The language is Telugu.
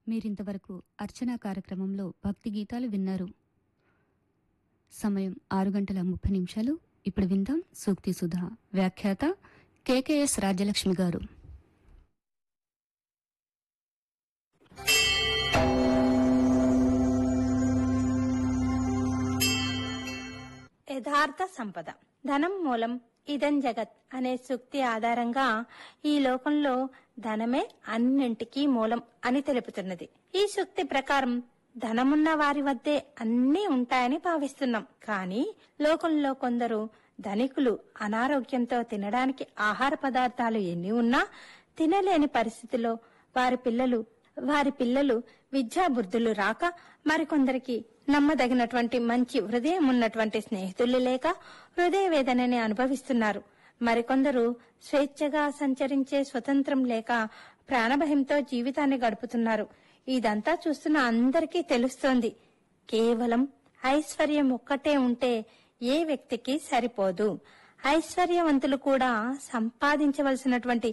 మీరింతవరకు అర్చనా కార్యక్రమంలో భక్తి గీతాలు విన్నారు సమయం ఆరు గంటల ముప్పై నిమిషాలు ఇప్పుడు విందాం సూక్తి సుధా వ్యాఖ్యాత కెకెఎస్ రాజ్యలక్ష్మి గారు యథార్థ సంపద ధనం మూలం ఇదం జగత్ అనే సూక్తి ఆధారంగా ఈ లోకంలో ధనమే అన్నింటికీ మూలం అని తెలుపుతున్నది ఈ సూక్తి ప్రకారం ధనమున్న వారి వద్దే అన్నీ ఉంటాయని భావిస్తున్నాం కానీ లోకంలో కొందరు ధనికులు అనారోగ్యంతో తినడానికి ఆహార పదార్థాలు ఎన్ని ఉన్నా తినలేని పరిస్థితిలో వారి పిల్లలు వారి పిల్లలు విద్యా బుద్ధులు రాక మరికొందరికి నమ్మదగినటువంటి మంచి హృదయం ఉన్నటువంటి స్నేహితులు లేక హృదయ వేదనని అనుభవిస్తున్నారు మరికొందరు స్వేచ్ఛగా సంచరించే స్వతంత్రం లేక ప్రాణభయంతో జీవితాన్ని గడుపుతున్నారు ఇదంతా చూస్తున్న అందరికీ తెలుస్తోంది కేవలం ఐశ్వర్యం ఒక్కటే ఉంటే ఏ వ్యక్తికి సరిపోదు ఐశ్వర్యవంతులు కూడా సంపాదించవలసినటువంటి